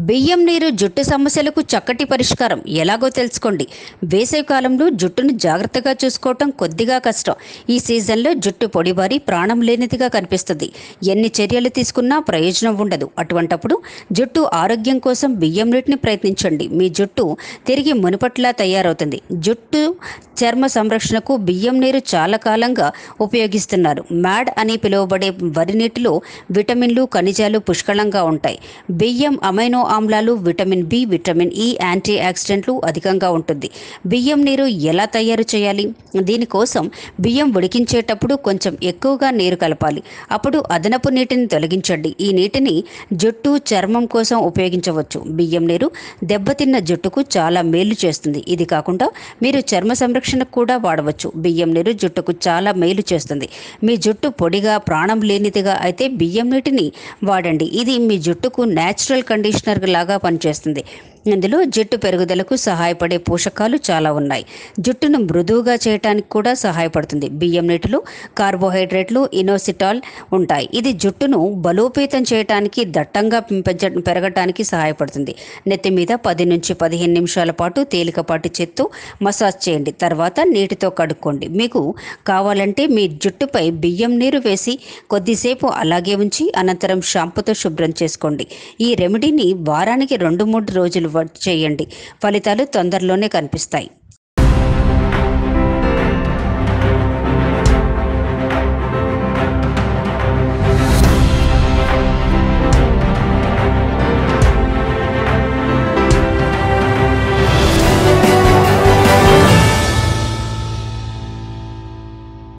బియ్యం నీరు జుట్టు సమస్యలకు చక్కటి పరిష్కారం ఎలాగో తెలుసుకోండి వేసవి కాలంలో జుట్టును జాగ్రత్తగా చూసుకోవటం కొద్దిగా కష్టం ఈ సీజన్లో జుట్టు పొడిబారి ప్రాణం లేనిదిగా కనిపిస్తుంది ఎన్ని చర్యలు తీసుకున్నా ప్రయోజనం ఉండదు అటువంటప్పుడు జుట్టు ఆరోగ్యం కోసం బియ్యం నీటిని ప్రయత్నించండి మీ జుట్టు తిరిగి మునుపట్లా తయారవుతుంది జుట్టు చర్మ సంరక్షణకు బియ్యం నీరు చాలా కాలంగా ఉపయోగిస్తున్నారు మ్యాడ్ అని పిలువబడే వరి నీటిలో విటమిన్లు ఖనిజాలు పుష్కలంగా ఉంటాయి బియ్యం అమైనో ఆమ్లాలు vitamin B vitamin E anti ఆక్సిడెంట్లు అధికంగా ఉంటుంది బియ్యం నీరు ఎలా తయారు చేయాలి దీనికోసం బియ్యం ఉడికించేటప్పుడు కొంచెం ఎక్కువగా నీరు కలపాలి అప్పుడు అదనపు నీటిని తొలగించండి ఈ నీటిని జుట్టు చర్మం కోసం ఉపయోగించవచ్చు బియ్యం నీరు దెబ్బతిన్న జుట్టుకు చాలా మేలు చేస్తుంది ఇది కాకుండా మీరు చర్మ సంరక్షణకు కూడా వాడవచ్చు బియ్యం నీరు జుట్టుకు చాలా మేలు చేస్తుంది మీ జుట్టు పొడిగా ప్రాణం లేనిదిగా అయితే బియ్యం నీటిని వాడండి ఇది మీ జుట్టుకు న్యాచురల్ కండిషనర్ లాగా పనిచేస్తుంది ఇందులో జుట్టు పెరుగుదలకు సహాయపడే పోషకాలు చాలా ఉన్నాయి జుట్టును మృదువుగా చేయటానికి కూడా సహాయపడుతుంది బియ్యం నీటిలో కార్బోహైడ్రేట్లు ఇనోసిటాల్ ఉంటాయి ఇది జుట్టును బలోపేతం చేయటానికి దట్టంగా పెంచ పెరగటానికి సహాయపడుతుంది నెత్తి మీద పది నుంచి పదిహేను నిమిషాల పాటు తేలికపాటి చేత్తో మసాజ్ చేయండి తర్వాత నీటితో కడుక్కోండి మీకు కావాలంటే మీ జుట్టుపై బియ్యం నీరు వేసి కొద్దిసేపు అలాగే ఉంచి అనంతరం షాంపుతో శుభ్రం చేసుకోండి ఈ రెమెడీని వారానికి రెండు మూడు రోజులు వ- చేయండి ఫలితాలు తొందరలోనే కనిపిస్తాయి